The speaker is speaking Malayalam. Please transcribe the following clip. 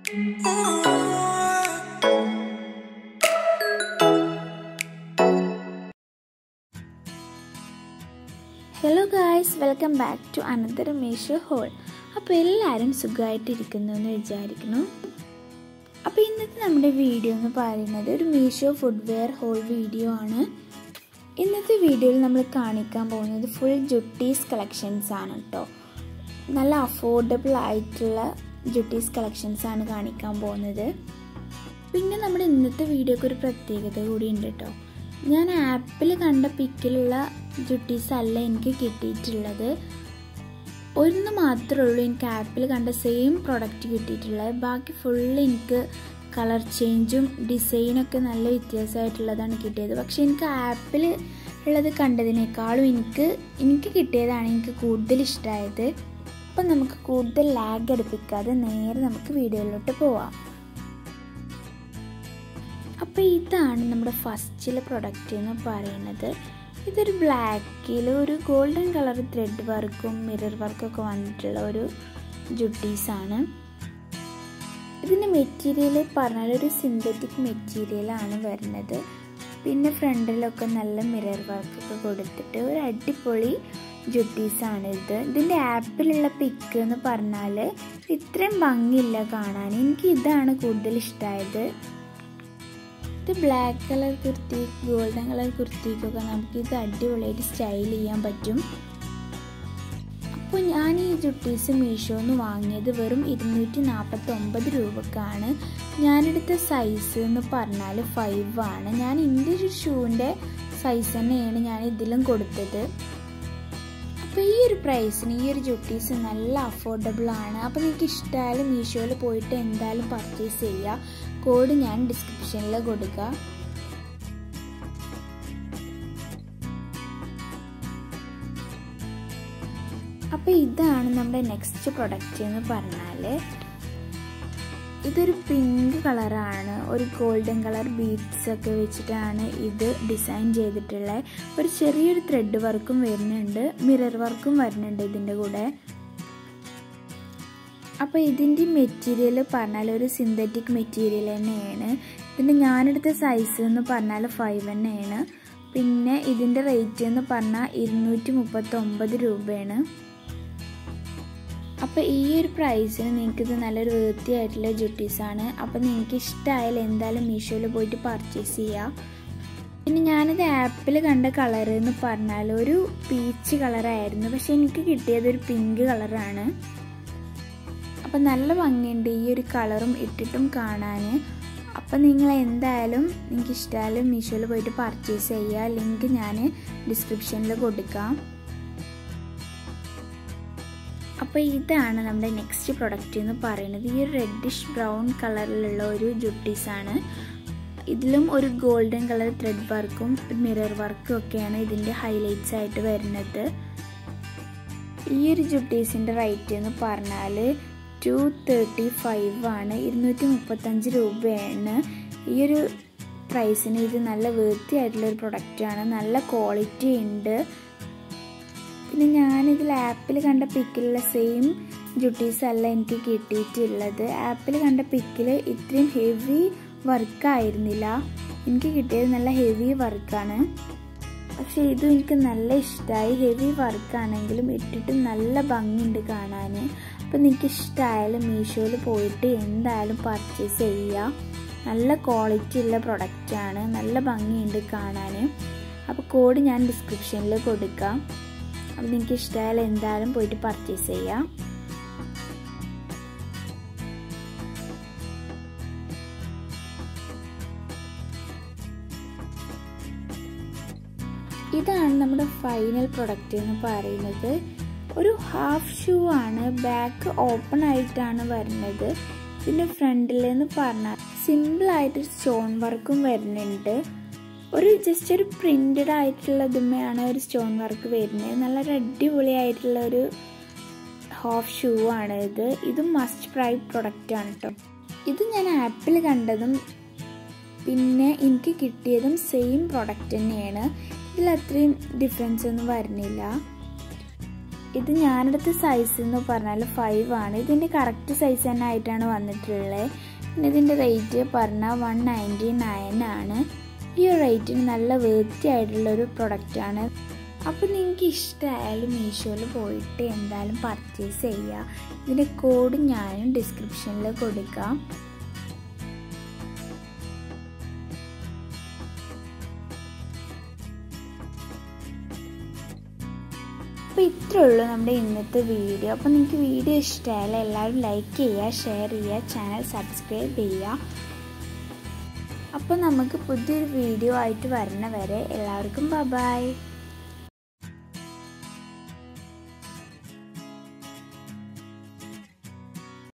hello guys welcome back to അനന്തര മീഷോ ഹോൾ അപ്പോൾ എല്ലാവരും സുഖമായിട്ടിരിക്കുന്നു എന്ന് വിചാരിക്കുന്നു അപ്പോൾ ഇന്നത്തെ നമ്മുടെ വീഡിയോ എന്ന് പറയുന്നത് ഒരു മീഷോ ഫുഡ്വെയർ ഹോൾ വീഡിയോ ആണ് ഇന്നത്തെ വീഡിയോയിൽ നമ്മൾ കാണിക്കാൻ പോകുന്നത് ഫുൾ ജുട്ടീസ് കളക്ഷൻസ് ആണ് കേട്ടോ നല്ല അഫോർഡബിൾ ആയിട്ടുള്ള ജുട്ടീസ് കളക്ഷൻസ് ആണ് കാണിക്കാൻ പോകുന്നത് പിന്നെ നമ്മുടെ ഇന്നത്തെ വീഡിയോക്ക് ഒരു പ്രത്യേകത കൂടി ഉണ്ട് കേട്ടോ ഞാൻ ആപ്പിൽ കണ്ട പിക്കിലുള്ള ജുട്ടീസ് അല്ല എനിക്ക് കിട്ടിയിട്ടുള്ളത് ഒന്ന് മാത്രമേ ഉള്ളൂ എനിക്ക് ആപ്പിൽ കണ്ട സെയിം പ്രൊഡക്റ്റ് കിട്ടിയിട്ടുള്ളത് ബാക്കി ഫുള്ള് എനിക്ക് കളർ ചേഞ്ചും ഡിസൈനൊക്കെ നല്ല വ്യത്യാസമായിട്ടുള്ളതാണ് കിട്ടിയത് പക്ഷേ എനിക്ക് ആപ്പിൽ ഉള്ളത് കണ്ടതിനേക്കാളും എനിക്ക് എനിക്ക് കിട്ടിയതാണ് എനിക്ക് കൂടുതൽ ഇഷ്ടമായത് അപ്പം നമുക്ക് കൂടുതൽ ലാഗ് അടുപ്പിക്കാതെ നേരെ നമുക്ക് വീഡിയോയിലോട്ട് പോവാം അപ്പോൾ ഇതാണ് നമ്മുടെ ഫസ്റ്റിലെ പ്രൊഡക്റ്റ് എന്ന് പറയുന്നത് ഇതൊരു ബ്ലാക്കിൽ ഒരു ഗോൾഡൻ കളർ ത്രെഡ് വർക്കും മിറർ വർക്കൊക്കെ വന്നിട്ടുള്ള ഒരു ജുട്ടീസാണ് ഇതിൻ്റെ മെറ്റീരിയൽ പറഞ്ഞാൽ ഒരു സിന്തറ്റിക് മെറ്റീരിയലാണ് വരുന്നത് പിന്നെ ഫ്രണ്ടിലൊക്കെ നല്ല മിറർ വർക്കൊക്കെ കൊടുത്തിട്ട് ഒരു അടിപൊളി ജുട്ടീസാണ് ഇത് ഇതിൻ്റെ ആപ്പിലുള്ള പിക്ക് എന്ന് പറഞ്ഞാൽ ഇത്രയും ഭംഗിയില്ല കാണാൻ എനിക്ക് ഇതാണ് കൂടുതൽ ഇഷ്ടമായത് ഇത് black colour kurti golden colour കുർത്തിക്കൊക്കെ നമുക്ക് ഇത് അടിപൊളിയായിട്ട് സ്റ്റൈൽ ചെയ്യാൻ പറ്റും അപ്പോൾ ഞാൻ ഈ ജുട്ടീസ് മീഷോന്ന് വാങ്ങിയത് വെറും ഇരുന്നൂറ്റി നാൽപ്പത്തി ഒമ്പത് രൂപക്കാണ് ഞാനെടുത്ത സൈസ് എന്ന് പറഞ്ഞാൽ ഫൈവ് ആണ് ഞാൻ എൻ്റെ ഒരു ഷൂവിൻ്റെ സൈസ് തന്നെയാണ് ഞാൻ ഇതിലും കൊടുത്തത് അപ്പോൾ ഈ ഒരു പ്രൈസിന് ഈ ഒരു ജുട്ടീസ് നല്ല അഫോർഡബിൾ ആണ് അപ്പോൾ നിങ്ങൾക്ക് ഇഷ്ടമായാലും മീഷോയിൽ പോയിട്ട് എന്തായാലും പർച്ചേസ് ചെയ്യുക കോഡ് ഞാൻ ഡിസ്ക്രിപ്ഷനിൽ കൊടുക്കുക അപ്പോൾ ഇതാണ് നമ്മുടെ നെക്സ്റ്റ് പ്രൊഡക്റ്റ് എന്ന് പറഞ്ഞാൽ ഇതൊരു പിങ്ക് കളറാണ് ഒരു ഗോൾഡൻ കളർ ബീഡ്സ് ഒക്കെ വെച്ചിട്ടാണ് ഇത് ഡിസൈൻ ചെയ്തിട്ടുള്ളത് ഒരു ചെറിയൊരു ത്രെഡ് വർക്കും വരുന്നുണ്ട് മിറർ വർക്കും വരുന്നുണ്ട് ഇതിൻ്റെ കൂടെ അപ്പോൾ ഇതിൻ്റെ മെറ്റീരിയൽ പറഞ്ഞാൽ ഒരു സിന്തറ്റിക് മെറ്റീരിയൽ തന്നെയാണ് ഇതിൻ്റെ ഞാനെടുത്ത സൈസ് എന്ന് പറഞ്ഞാൽ ഫൈവ് തന്നെയാണ് പിന്നെ ഇതിൻ്റെ റേറ്റ് എന്ന് പറഞ്ഞാൽ ഇരുന്നൂറ്റി മുപ്പത്തൊമ്പത് രൂപയാണ് അപ്പോൾ ഈ ഒരു പ്രൈസിന് നിങ്ങൾക്ക് ഇത് നല്ലൊരു വൃത്തിയായിട്ടുള്ള ജുട്ടീസാണ് അപ്പോൾ നിങ്ങൾക്ക് ഇഷ്ടമായാൽ എന്തായാലും മീഷോയിൽ പോയിട്ട് പർച്ചേസ് ചെയ്യാം പിന്നെ ഞാനിത് ആപ്പിൽ കണ്ട കളർ എന്ന് പറഞ്ഞാൽ ഒരു പീച്ച് കളറായിരുന്നു പക്ഷെ എനിക്ക് കിട്ടിയത് ഒരു പിങ്ക് കളറാണ് അപ്പം നല്ല ഭംഗിയുണ്ട് ഈ ഒരു കളറും ഇട്ടിട്ടും കാണാൻ അപ്പം നിങ്ങൾ എന്തായാലും നിങ്ങൾക്ക് ഇഷ്ടമായാലും മീഷോയിൽ പോയിട്ട് പർച്ചേസ് ചെയ്യുക ലിങ്ക് ഞാൻ ഡിസ്ക്രിപ്ഷനിൽ കൊടുക്കാം അപ്പോൾ ഇതാണ് നമ്മുടെ നെക്സ്റ്റ് പ്രൊഡക്റ്റ് എന്ന് പറയുന്നത് ഈ ഒരു റെഡിഷ് ബ്രൗൺ കളറിലുള്ള ഒരു ജുട്ടീസാണ് ഇതിലും ഒരു ഗോൾഡൻ കളർ ത്രെഡ് വർക്കും മിറർ വർക്കും ഒക്കെയാണ് ഇതിൻ്റെ ഹൈലൈറ്റ്സ് ആയിട്ട് വരുന്നത് ഈ ഒരു ജുട്ടീസിൻ്റെ റേറ്റ് എന്ന് പറഞ്ഞാൽ ടു തേർട്ടി ഫൈവ് ആണ് ഇരുന്നൂറ്റി മുപ്പത്തഞ്ച് രൂപയാണ് ഈ ഒരു പ്രൈസിന് ഇത് നല്ല വൃത്തിയായിട്ടുള്ള ഒരു പ്രൊഡക്റ്റാണ് നല്ല ക്വാളിറ്റി ഉണ്ട് പിന്നെ ഞാനിതിൽ ആപ്പിൽ കണ്ട പിക്കിലുള്ള സെയിം ജുട്ടീസ് അല്ല എനിക്ക് കിട്ടിയിട്ടുള്ളത് ആപ്പിൽ കണ്ട പിക്കിൽ ഇത്രയും ഹെവി വർക്കായിരുന്നില്ല എനിക്ക് കിട്ടിയത് നല്ല ഹെവി വർക്കാണ് പക്ഷേ ഇതും എനിക്ക് നല്ല ഇഷ്ടമായി ഹെവി വർക്കാണെങ്കിലും ഇട്ടിട്ട് നല്ല ഭംഗിയുണ്ട് കാണാൻ അപ്പം നിങ്ങൾക്ക് ഇഷ്ടമായാലും മീഷോയിൽ പോയിട്ട് എന്തായാലും പർച്ചേസ് ചെയ്യുക നല്ല ക്വാളിറ്റി ഉള്ള പ്രൊഡക്റ്റാണ് നല്ല ഭംഗിയുണ്ട് കാണാൻ അപ്പോൾ കോഡ് ഞാൻ ഡിസ്ക്രിപ്ഷനിൽ കൊടുക്കാം അപ്പോൾ നിങ്ങൾക്ക് ഇഷ്ടമായാലും എന്തായാലും പോയിട്ട് പർച്ചേസ് ചെയ്യാം ഇതാണ് നമ്മുടെ ഫൈനൽ പ്രൊഡക്റ്റ് എന്ന് പറയുന്നത് ഒരു ഹാഫ് ഷൂ ആണ് ബാക്ക് ഓപ്പൺ ആയിട്ടാണ് വരുന്നത് ഇതിൻ്റെ ഫ്രണ്ടിൽ എന്ന് പറഞ്ഞാൽ സിമ്പിളായിട്ട് സ്റ്റോൺ വർക്കും വരുന്നുണ്ട് ഒരു ജസ്റ്റ് ഒരു പ്രിൻറ്റഡ് ആയിട്ടുള്ളതുമ്മയാണ് ഒരു സ്റ്റോൺ വർക്ക് വരുന്നത് നല്ലൊരു അടിപൊളിയായിട്ടുള്ള ഒരു ഹാഫ് ഷൂ ആണ് ഇത് ഇത് മസ്റ്റ് പ്രൈ പ്രൊഡക്റ്റ് ആണ് കേട്ടോ ഇത് ഞാൻ ആപ്പിൽ കണ്ടതും പിന്നെ എനിക്ക് കിട്ടിയതും സെയിം പ്രൊഡക്റ്റ് തന്നെയാണ് ഇതിൽ അത്രയും ഡിഫറൻസ് ഒന്നും വരുന്നില്ല ഇത് ഞാനെടുത്ത സൈസ് എന്ന് പറഞ്ഞാൽ ഫൈവ് ആണ് ഇതിൻ്റെ കറക്റ്റ് സൈസ് തന്നെ ആയിട്ടാണ് വന്നിട്ടുള്ളത് പിന്നെ ഇതിൻ്റെ റേറ്റ് പറഞ്ഞാൽ വൺ നയൻറ്റി നയൻ ആണ് ഈ ഒരു റേറ്റിന് നല്ല വൃത്തിയായിട്ടുള്ളൊരു പ്രൊഡക്റ്റാണ് അപ്പോൾ നിങ്ങൾക്ക് ഇഷ്ടമായാലും മീഷോയിൽ പോയിട്ട് എന്തായാലും പർച്ചേസ് ചെയ്യുക ഇതിൻ്റെ കോഡ് ഞാനും ഡിസ്ക്രിപ്ഷനിൽ കൊടുക്കാം അപ്പോൾ ഇത്രേ ഉള്ളൂ നമ്മുടെ ഇന്നത്തെ വീഡിയോ അപ്പോൾ നിങ്ങൾക്ക് വീഡിയോ ഇഷ്ടമായാലും എല്ലാവരും ലൈക്ക് ചെയ്യുക ഷെയർ ചെയ്യുക ചാനൽ സബ്സ്ക്രൈബ് ചെയ്യുക അപ്പോൾ നമുക്ക് പുതിയൊരു വീഡിയോ ആയിട്ട് വരണ വരെ എല്ലാവർക്കും ബൈ